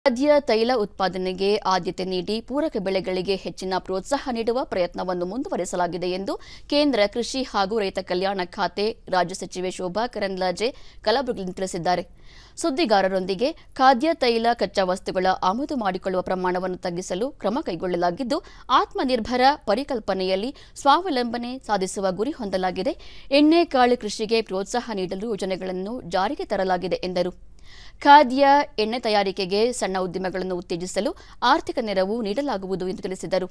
ಖಾದ್ಯ ತೈಲ ಉತ್ಪಾದನೆಗೆ ಆದ್ಯತೆ ನೀಡಿ ಪೂರಕ ಬೆಳೆಗಳಿಗೆ ಹೆಚ್ಚಿನ ಪ್ರೋತ್ಸಾಹ ನೀಡುವ ಪ್ರಯತ್ನವನ್ನು ಮುಂದುವರೆಸಲಾಗಿದೆ ಎಂದು ಕೇಂದ್ರ ಕೃಷಿ ಹಾಗೂ ರೈತ ಕಲ್ಯಾಣ ಖಾತೆ ರಾಜ್ಯ ಸಚಿವೆ ಶೋಭಾ ಕರಂದ್ಲಾಜೆ ಕಲಬುರಗಿಯಲ್ಲಿ ತಿಳಿಸಿದ್ದಾರೆ ಸುದ್ದಿಗಾರರೊಂದಿಗೆ ಖಾದ್ಯ ತೈಲ ಕಚ್ಚಾ ವಸ್ತುಗಳ ಆಮದು ಮಾಡಿಕೊಳ್ಳುವ ಪ್ರಮಾಣವನ್ನು ತಗ್ಗಿಸಲು ಕ್ರಮ ಕೈಗೊಳ್ಳಲಾಗಿದ್ದು ಆತ್ಮನಿರ್ಭರ ಪರಿಕಲ್ಪನೆಯಲ್ಲಿ ಸ್ವಾವಲಂಬನೆ ಸಾಧಿಸುವ ಗುರಿ ಹೊಂದಲಾಗಿದೆ ಎಣ್ಣೆಕಾಳು ಕೃಷಿಗೆ ಪ್ರೋತ್ಸಾಹ ನೀಡಲು ಯೋಜನೆಗಳನ್ನು ಜಾರಿಗೆ ತರಲಾಗಿದೆ ಎಂದರು ಖಾದ್ಯ ಎಣ್ಣೆ ತಯಾರಿಕೆಗೆ ಸಣ್ಣ ಉದ್ಯಮಗಳನ್ನು ಉತ್ತೇಜಿಸಲು ಆರ್ಥಿಕ ನೆರವು ನೀಡಲಾಗುವುದು ಎಂದು ತಿಳಿಸಿದರು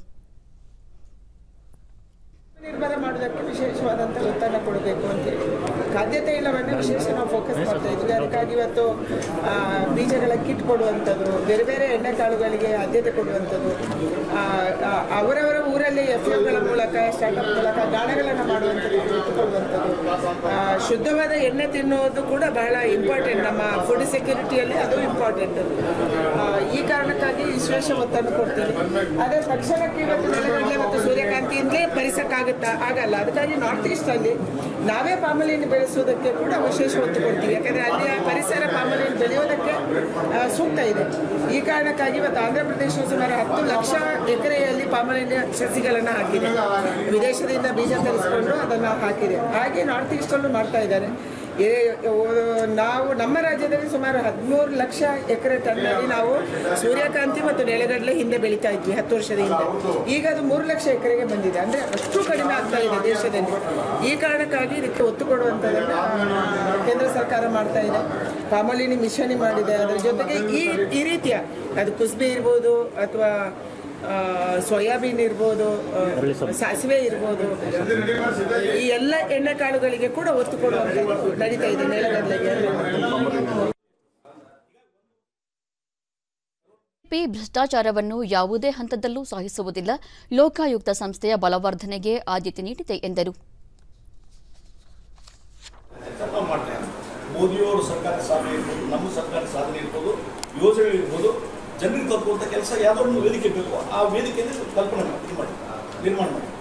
ನಿರ್ಭರ ಮಾಡೋದಕ್ಕೆ ವಿಶೇಷವಾದಂಥ ಒತ್ತನ್ನು ಕೊಡಬೇಕು ಅಂತೇಳಿ ಖಾದ್ಯ ತೈಲವನ್ನು ವಿಶೇಷ ನಾವು ಫೋಕಸ್ ಮಾಡ್ತಾ ಇದ್ವಿ ಅದಕ್ಕಾಗಿ ಇವತ್ತು ಆ, ಬೀಜಗಳ ಕಿಟ್ ಕೊಡುವಂಥದ್ದು ಬೇರೆ ಬೇರೆ ಎಣ್ಣೆಕಾಳುಗಳಿಗೆ ಆದ್ಯತೆ ಕೊಡುವಂಥದ್ದು ಆ, ಆ, ಅವರವರ ಊರಲ್ಲಿ ಎಫ್ ಎಫ್ಗಳ ಮೂಲಕ ಸ್ಟಾರ್ಟಪ್ ಮೂಲಕ ಗಾಣಗಳನ್ನು ಮಾಡುವಂಥದ್ದು ಇಟ್ಟುಕೊಳ್ಳುವಂಥದ್ದು ಆ, ಶುದ್ಧವಾದ ಎಣ್ಣೆ ತಿನ್ನುವುದು ಕೂಡ ಬಹಳ ಇಂಪಾರ್ಟೆಂಟ್ ನಮ್ಮ ಫುಡ್ ಸೆಕ್ಯೂರಿಟಿಯಲ್ಲಿ ಅದು ಇಂಪಾರ್ಟೆಂಟ್ ಈ ಕಾರಣಕ್ಕಾಗಿ ವಿಶೇಷ ಒತ್ತನ್ನು ಕೊಡ್ತೀವಿ ಅದೇ ತಕ್ಷಣಕ್ಕೆ ಇವತ್ತು ನೆಲಗಡಲೆ ಮತ್ತು ಸೂರ್ಯಕಾಂತಿಯಿಂದಲೇ ಭರಿಸಕ್ಕಾಗುತ್ತಾ ಆಗಲ್ಲ ಅದಕ್ಕಾಗಿ ನಾರ್ತ್ ಈಸ್ಟಲ್ಲಿ ನಾವೇ ಪಾಮಲಿನ ಬೆಳೆಸೋದಕ್ಕೆ ಕೂಡ ವಿಶೇಷ ಒತ್ತು ಕೊಡ್ತೀವಿ ಯಾಕಂದರೆ ಅಲ್ಲಿಯ ಪರಿಸರ ಪಾಮಲಿನ ಬೆಳೆಯೋದಕ್ಕೆ ಆ, ಸೂಕ್ತ ಇದೆ ಈ ಕಾರಣಕ್ಕಾಗಿ ಇವತ್ತು ಆಂಧ್ರ ಪ್ರದೇಶ ಸುಮಾರು ಹತ್ತು ಲಕ್ಷ ಎಕರೆಯಲ್ಲಿ ಪಾಮಲಿನ ಸಸಿಗಳನ್ನು ಹಾಕಿದೆ ವಿದೇಶದಿಂದ ಬೀಜ ತರಿಸಿಕೊಂಡು ಅದನ್ನು ಹಾಕಿದೆ ಹಾಗೆ ನಾರ್ತ್ ಈಸ್ಟಲ್ಲೂ ಮಾಡ್ತಾ ಇದ್ದಾರೆ ಏ- ಓ- ನಾವು ನಮ್ಮ ರಾಜ್ಯದಲ್ಲಿ ಸುಮಾರು ಹದಿಮೂರು ಲಕ್ಷ ಎಕರೆ ಟನ್ನಲ್ಲಿ ನಾವು ಸೂರ್ಯಕಾಂತಿ ಮತ್ತು ನೆಲಗಡಲೆ ಹಿಂದೆ ಬೆಳೀತಾ ಇದ್ವಿ ಹತ್ತು ವರ್ಷದ ಹಿಂದೆ ಈಗ ಅದು ಮೂರು ಲಕ್ಷ ಎಕರೆಗೆ ಬಂದಿದೆ ಅಂದರೆ ಅಷ್ಟು ಕಡಿಮೆ ಆಗ್ತಾ ಇದೆ ದೇಶದಲ್ಲಿ ಈ ಕಾರಣಕ್ಕಾಗಿ ಇದಕ್ಕೆ ಒತ್ತು ಕೊಡುವಂಥದ್ದನ್ನು ಕೇಂದ್ರ ಸರ್ಕಾರ ಮಾಡ್ತಾ ಇದೆ ಪಾಮಲಿನಿ ಮಿಷನಿ ಮಾಡಿದೆ ಅದರ ಜೊತೆಗೆ ಈ ಈ ರೀತಿಯ ಅದು ಕುಸ್ಬೆ ಇರ್ಬೋದು ಅಥವಾ ಆ, ಸೋಯಾಬೀನ್ ಇರ್ಬೋದು ಆ, ಸಾಸಿವೆ ಇರ್ಬೋದು ಈ ಎಲ್ಲ ಎಣ್ಣೆಕಾಳುಗಳಿಗೆ ಕೂಡ ಒತ್ತು ಕೊಡುವಂಥದ್ದು ನಡೀತಾ ಇದೆ ನೆಲಗಡಲೆಗೆ ಪಿ ಭ್ರಷ್ಟಾಚಾರವನ್ನು ಯಾವುದೇ ಹಂತದಲ್ಲೂ ಸಹಿಸುವುದಿಲ್ಲ ಲೋಕಾಯುಕ್ತ ಸಂಸ್ಥೆಯ ಬಲವರ್ಧನೆಗೆ ಆದ್ಯತೆ ನೀಡಿದೆ ಎಂದರು ನಾವು ಮಾಡ್ತಾ ಇದ್ದೀವಿ ಮೋದಿಯವರು ಸರ್ಕಾರ ಸಾಧನೆ ಇರ್ಬೋದು ನಮ್ಮ ಸರ್ಕಾರ ಸಾಧನೆ ಇರ್ಬೋದು ಯೋಜನೆ ಇರ್ಬೋದು ಜನರಿಗೆ ತಲುಪುವಂಥ ಕೆಲಸ ಯಾವುದೋ ಒಂದು ವೇದಿಕೆ ಬೇಕು ಆ ವೇದಿಕೆಯಲ್ಲಿ ಕಲ್ಪನೆ ಮಾಡಿ ಇದು ಮಾಡಿ ನಿರ್ಮಾಣ ಮಾಡಿ